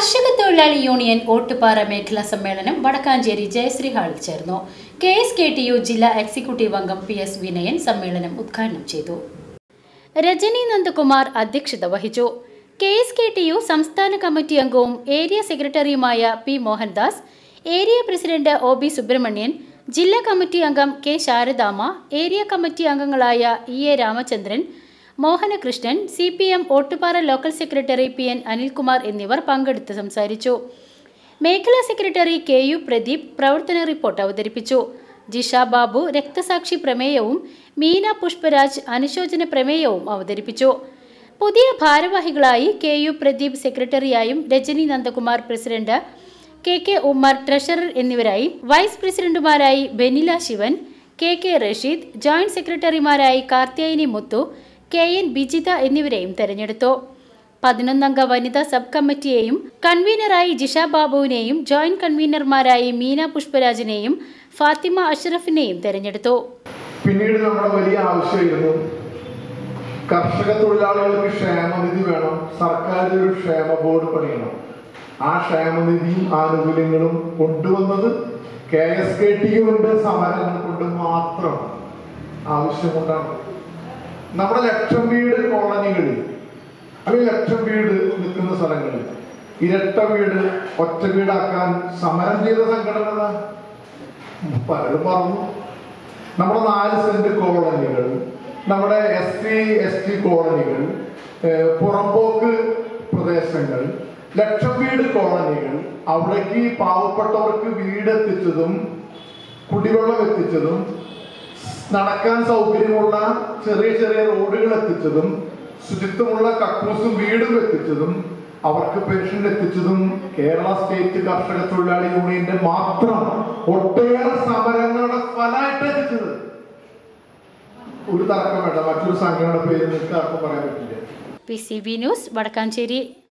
കർഷക തൊഴിലാളി യൂണിയൻ ഓട്ടുപാറ മേഖലാ സമ്മേളനം വടക്കാഞ്ചേരി ജയശ്രീ ഹാളിൽ ചേർന്നു K S K T U ജില്ലാ എക്സിക്യൂട്ടീവ് അംഗം പി എസ് വിനയൻ സമ്മേളനം ഉദ്ഘാടനം ചെയ്തു രജനി നന്ദകുമാർ അധ്യക്ഷത വഹിച്ചു K S K T U സംസ്ഥാന കമ്മിറ്റി അംഗവും ഏരിയ സെക്രട്ടറിയുമായ P Mohandas area president O B Subrahmanyan ജില്ലാ കമ്മിറ്റി അംഗം കെ ശാരദാമ്മ ഏരിയ കമ്മിറ്റി അംഗങ്ങളായ E A Ramachandran Mohanakrishnan C P M Ottupara local secretary P N Anilkumar എന്നിവർ പങ്കെടുത്ത് സംസാരിച്ചു മേഖലാ സെക്രട്ടറി കെ യു പ്രദീപ് പ്രവർത്തന റിപ്പോർട്ട് അവതരിപ്പിച്ചു ജിഷ ബാബു രക്തസാക്ഷി പ്രമേയവും മീന പുഷ്പരാജ് അനുശോചന പ്രമേയവും അവതരിപ്പിച്ചു പുതിയ ഭാരവാഹികളായി കെ യു പ്രദീപ് സെക്രട്ടറിയായും Rajani Nandakumar president K K Ummer treasurer എന്നിവരായി വൈസ് പ്രസിഡന്റുമാരായി Benila Sivan K K Rasheed joint സെക്രട്ടറിമാരായി കാർത്യായനി മുത്തു കെ എൻ ബിജിത എന്നിവരെയും തെരഞ്ഞെടുത്തു പതിനൊന്നംഗ വനിതാ സബ് കമ്മിറ്റിയെയും കൺവീനറായി ജിഷ ബാബുവിനെയും ജോയിന്റ് കൺവീനർമാരായി മീന പുഷ്പരാജിനെയും ഫാത്തിമ അഷ്റഫിനെയും തെരഞ്ഞെടുത്തു പിന്നീട് നമ്മുടെ വലിയ ആവശ്യമായിരുന്നു കർഷക തൊഴിലാളികൾക്ക് ക്ഷേമനിധി വേണം സർക്കാരിൽ ഒരു ക്ഷേമ ബോർഡ് പണിയണം ആ ക്ഷേമനിധിയും ആനുകൂല്യങ്ങളും കൊണ്ടുവന്നത് കെ എസ് കെ ടി യുവിന്റെ സമരങ്ങൾ കൊണ്ട് മാത്രം ആവശ്യം കൊണ്ടാണ് നമ്മുടെ ലക്ഷം വീട് കോളനികളിൽ അല്ലെങ്കിൽ ലക്ഷം വീട് നിൽക്കുന്ന സ്ഥലങ്ങളിൽ ഇരട്ട വീട് ഒറ്റ വീടാക്കാൻ സമരം ചെയ്ത സംഘടന പലരും പറഞ്ഞു നമ്മുടെ നാല് സെന്റ് കോളനികൾ നമ്മുടെ എസ് ടി എസ് ടി കോളനികൾ ഏഹ് പുറമ്പോക്ക് പ്രദേശങ്ങൾ ലക്ഷം വീട് കോളനികൾ അവിടേക്ക് പാവപ്പെട്ടവർക്ക് വീട് എത്തിച്ചതും കുടിവെള്ളം എത്തിച്ചതും നടക്കാൻ സൗകര്യമുള്ള ചെറിയ ചെറിയ റോഡുകൾ എത്തിച്ചതും ശുചിത്വമുള്ള കക്കൂസും വീടും എത്തിച്ചതും അവർക്ക് പെൻഷൻ എത്തിച്ചതും കേരള സ്റ്റേറ്റ് കർഷക തൊഴിലാളി യൂണിയന്റെ മാത്രം ഒട്ടേറെ സമരങ്ങളുടെ ഫലമായിട്ട് എത്തിച്ചത് ഒരു തർക്കം വേണ്ട മറ്റൊരു സംഘടന പേര് നിങ്ങൾക്ക് ആർക്കും പറയാൻ പറ്റില്ല P C B news Vadakkanchery